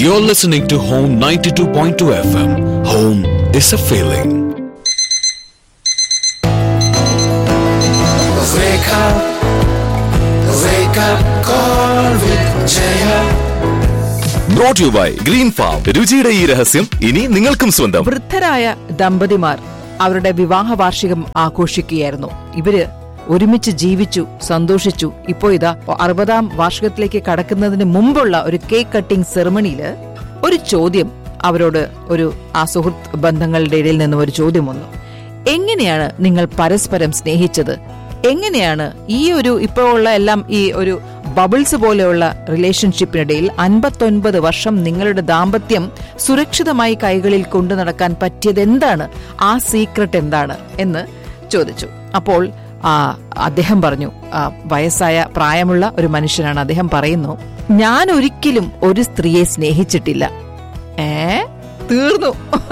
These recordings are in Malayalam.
You're listening to Home 92.2 FM. Home is a feeling. Wake up, wake up, call with Jaya. Brought you by green farm രുചിയുടെ ഈ രഹസ്യം ഇനി നിങ്ങൾക്കും സ്വന്തം വൃദ്ധരായ ദമ്പതിമാർ അവരുടെ വിവാഹ വാർഷികം ആഘോഷിക്കുകയായിരുന്നു ഇവര് ഒരുമിച്ച് ജീവിച്ചു സന്തോഷിച്ചു ഇപ്പോ ഇതാ അറുപതാം വാർഷികത്തിലേക്ക് കടക്കുന്നതിന് മുമ്പുള്ള ഒരു കേക്ക് കട്ടിംഗ് സെറമണിയില് ഒരു ചോദ്യം അവരോട് ഒരു ആ സുഹൃത്ത് ബന്ധങ്ങളുടെ ഇടയിൽ നിന്നും ഒരു ചോദ്യം വന്നു എങ്ങനെയാണ് നിങ്ങൾ പരസ്പരം സ്നേഹിച്ചത് എങ്ങനെയാണ് ഈ ഒരു ഇപ്പോൾ ഉള്ള എല്ലാം ഈ ഒരു ബബിൾസ് പോലെയുള്ള റിലേഷൻഷിപ്പിനിടയിൽ അൻപത്തൊൻപത് വർഷം നിങ്ങളുടെ ദാമ്പത്യം സുരക്ഷിതമായി കൈകളിൽ കൊണ്ടു നടക്കാൻ പറ്റിയത് എന്താണ് ആ സീക്രട്ട് എന്താണ് എന്ന് ചോദിച്ചു അപ്പോൾ ആ അദ്ദേഹം പറഞ്ഞു ആ, വയസ്സായ പ്രായമുള്ള ഒരു മനുഷ്യനാണ് അദ്ദേഹം പറയുന്നു ഞാൻ ഒരിക്കലും ഒരു സ്ത്രീയെ സ്നേഹിച്ചിട്ടില്ല ഏ തീർന്നു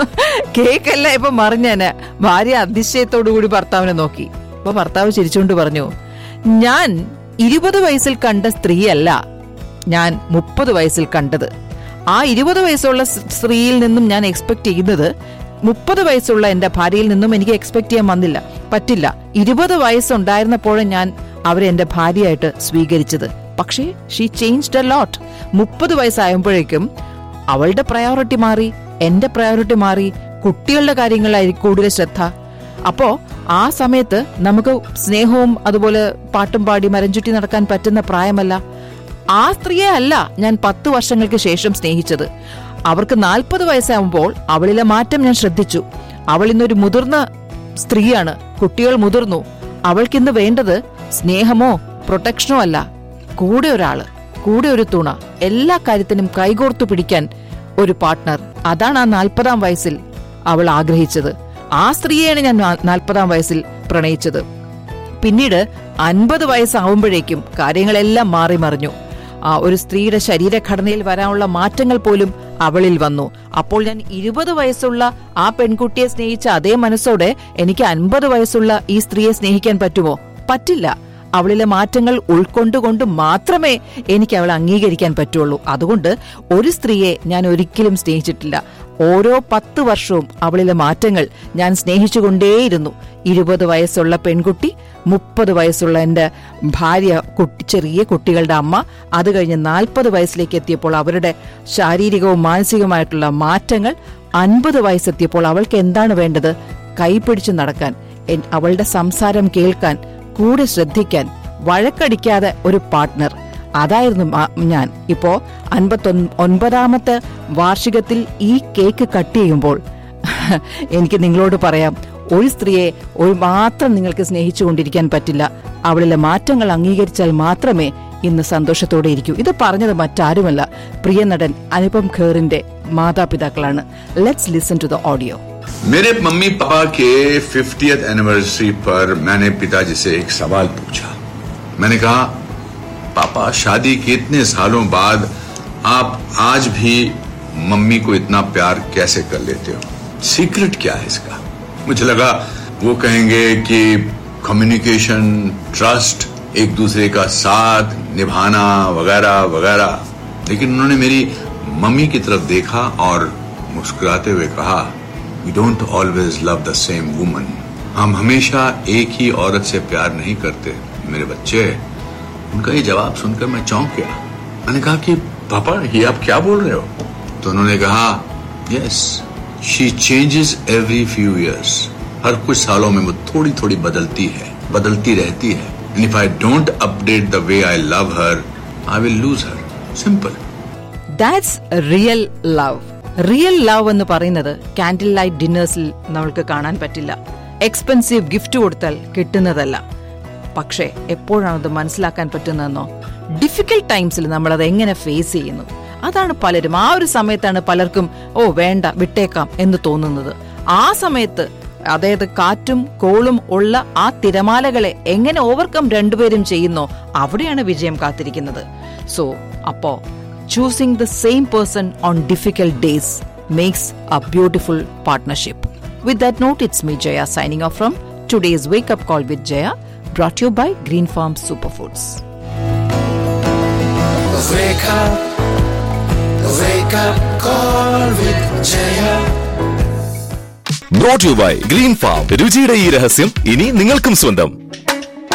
കേക്കല്ല ഇപ്പൊ മറിഞ്ഞാന് ഭാര്യ അതിശയത്തോടു കൂടി ഭർത്താവിനെ നോക്കി അപ്പൊ ഭർത്താവ് ചിരിച്ചുകൊണ്ട് പറഞ്ഞു ഞാൻ ഇരുപത് വയസ്സിൽ കണ്ട സ്ത്രീയല്ല ഞാൻ മുപ്പത് വയസ്സിൽ കണ്ടത് ആ ഇരുപത് വയസ്സുള്ള സ് സ്ത്രീയിൽ നിന്നും ഞാൻ എക്സ്പെക്ട് ചെയ്യുന്നത് മുപ്പത് വയസ്സുള്ള എന്റെ ഭാര്യയിൽ നിന്നും എനിക്ക് എക്സ്പെക്ട് ചെയ്യാൻ വന്നില്ല പറ്റില്ല ഇരുപത് വയസ്സുണ്ടായിരുന്നപ്പോഴും ഞാൻ അവരെ എന്റെ ഭാര്യയായിട്ട് സ്വീകരിച്ചത് പക്ഷേ ഷീ ചേഞ്ച്ഡ് എ ലോട്ട് മുപ്പത് വയസ്സായപ്പോഴേക്കും അവളുടെ പ്രയോറിറ്റി മാറി എന്റെ പ്രയോറിറ്റി മാറി കുട്ടികളുടെ കാര്യങ്ങളായിരിക്കും കൂടുതൽ ശ്രദ്ധ അപ്പോ ആ സമയത്ത് നമുക്ക് സ്നേഹവും അതുപോലെ പാട്ടും പാടി മരഞ്ചുറ്റി നടക്കാൻ പറ്റുന്ന പ്രായമല്ല ആ സ്ത്രീയെ അല്ല ഞാൻ പത്ത് വർഷങ്ങൾക്ക് ശേഷം സ്നേഹിച്ചത് അവർക്ക് നാൽപ്പത് വയസ്സാകുമ്പോൾ അവളിലെ മാറ്റം ഞാൻ ശ്രദ്ധിച്ചു അവൾ ഇന്നൊരു മുതിർന്ന സ്ത്രീയാണ് കുട്ടികൾ മുതിർന്നു അവൾക്കിന്ന് വേണ്ടത് സ്നേഹമോ പ്രൊട്ടക്ഷനോ അല്ല കൂടെ ഒരാള് കൂടെ ഒരു തുണ എല്ലാ കാര്യത്തിനും കൈകോർത്തു പിടിക്കാൻ ഒരു പാർട്ട്ണർ അതാണ് ആ നാൽപ്പതാം വയസ്സിൽ അവൾ ആഗ്രഹിച്ചത് ആ സ്ത്രീയെയാണ് ഞാൻ നാ- നാൽപ്പതാം വയസ്സിൽ പ്രണയിച്ചത് പിന്നീട് അൻപത് വയസ്സാവുമ്പോഴേക്കും കാര്യങ്ങളെല്ലാം മാറി മറിഞ്ഞു ആ ഒരു സ്ത്രീയുടെ ശരീരഘടനയിൽ വരാനുള്ള മാറ്റങ്ങൾ പോലും അവളിൽ വന്നു അപ്പോൾ ഞാൻ ഇരുപത് വയസ്സുള്ള ആ പെൺകുട്ടിയെ സ്നേഹിച്ച അതേ മനസ്സോടെ എനിക്ക് അൻപത് വയസ്സുള്ള ഈ സ്ത്രീയെ സ്നേഹിക്കാൻ പറ്റുമോ പറ്റില്ല അവളിലെ മാറ്റങ്ങൾ ഉൾക്കൊണ്ടുകൊണ്ട് മാത്രമേ എനിക്ക് അവളെ അംഗീകരിക്കാൻ പറ്റുള്ളൂ അതുകൊണ്ട് ഒരു സ്ത്രീയെ ഞാൻ ഒരിക്കലും സ്നേഹിച്ചിട്ടില്ല ഓരോ പത്ത് വർഷവും അവളിലെ മാറ്റങ്ങൾ ഞാൻ സ്നേഹിച്ചുകൊണ്ടേയിരുന്നു ഇരുപത് വയസ്സുള്ള പെൺകുട്ടി മുപ്പത് വയസ്സുള്ള എൻ്റെ ഭാര്യ കുട്ടി ചെറിയ കുട്ടികളുടെ അമ്മ അത് കഴിഞ്ഞ് നാൽപ്പത് വയസ്സിലേക്ക് എത്തിയപ്പോൾ അവരുടെ ശാരീരികവും മാനസികവുമായിട്ടുള്ള മാറ്റങ്ങൾ അൻപത് വയസ്സെത്തിയപ്പോൾ അവൾക്ക് എന്താണ് വേണ്ടത് കൈപിടിച്ചു നടക്കാൻ എൻ- അവളുടെ സംസാരം കേൾക്കാൻ കൂടെ ശ്രദ്ധിക്കാൻ വഴക്കടിക്കാതെ ഒരു പാർട്ട്ണർ അതായിരുന്നു മാ- ഞാൻ ഇപ്പോ അൻപത്തൊൻ ഒൻപതാമത്തെ വാർഷികത്തിൽ ഈ കേക്ക് കട്ട് ചെയ്യുമ്പോൾ എനിക്ക് നിങ്ങളോട് പറയാം ഒരു സ്ത്രീയെ ഒരു മാത്രം നിങ്ങൾക്ക് സ്നേഹിച്ചുകൊണ്ടിരിക്കാൻ പറ്റില്ല അവളിലെ മാറ്റങ്ങൾ അംഗീകരിച്ചാൽ മാത്രമേ ഇന്ന് സന്തോഷത്തോടെ ഇരിക്കൂ ഇത് പറഞ്ഞത് മറ്റാരുമല്ല പ്രിയ നടൻ അനുപം ഖേറിന്റെ മാതാപിതാക്കളാണ് let's listen to the audio मेरे मम्मी पापा के 50th एनिवर्सरी पर मैंने पिताजी से एक सवाल पूछा मैंने कहा पापा शादी के इतने सालों बाद आप आज भी मम्मी को इतना प्यार कैसे कर लेते हो सीक्रेट क्या है इसका मुझे लगा वो कहेंगे कि कम्युनिकेशन ट्रस्ट एक दूसरे का साथ निभाना वगैरह वगैरह लेकिन उन्होंने मेरी मम्मी की तरफ देखा और मुस्कुराते हुए कहा we don't always love the same woman हम हमेशा एक ही औरत से प्यार नहीं करते मेरे बच्चे उनका ये जवाब सुनकर मैं चौंक गया मैंने कहा कि पापा ये आप क्या बोल रहे हो तो उन्होंने कहा yes she changes every few years हर कुछ सालों में वो थोड़ी थोड़ी बदलती है बदलती रहती है and if I don't update the way I love her I will lose her simple that's real love real love എന്ന് പറയുന്നത് കാൻഡിൽ ലൈറ്റ് ഡിന്നേഴ്സിൽ നമ്മൾക്ക് കാണാൻ പറ്റില്ല എക്സ്പെൻസീവ് ഗിഫ്റ്റ് കൊടുത്താൽ കിട്ടുന്നതല്ല പക്ഷേ എപ്പോഴാണ് അത് മനസ്സിലാക്കാൻ പറ്റുന്നതെന്നോ ഡിഫിക്കൽട്ട് ടൈംസിൽ നമ്മൾ അത് എങ്ങനെ ഫേസ് ചെയ്യുന്നു അതാണ് പലരും ആ ഒരു സമയത്താണ് പലർക്കും ഓ വേണ്ട വിട്ടേക്കാം എന്ന് തോന്നുന്നത് ആ സമയത്ത് അതായത് കാറ്റും കോളും ഉള്ള ആ തിരമാലകളെ എങ്ങനെ ഓവർകം രണ്ടുപേരും ചെയ്യുന്നോ അവിടെയാണ് വിജയം കാത്തിരിക്കുന്നത് സോ അപ്പോ choosing the same person on difficult days makes a beautiful partnership. With that note, it's me, Jaya, signing off from today's Wake Up Call with Jaya, brought to you by Green Farm Superfoods. Wake up, wake up, call with Jaya. Brought you by green farm രുചിയുടെ ഈ രഹസ്യം ഇനി നിങ്ങൾക്കും സ്വന്തം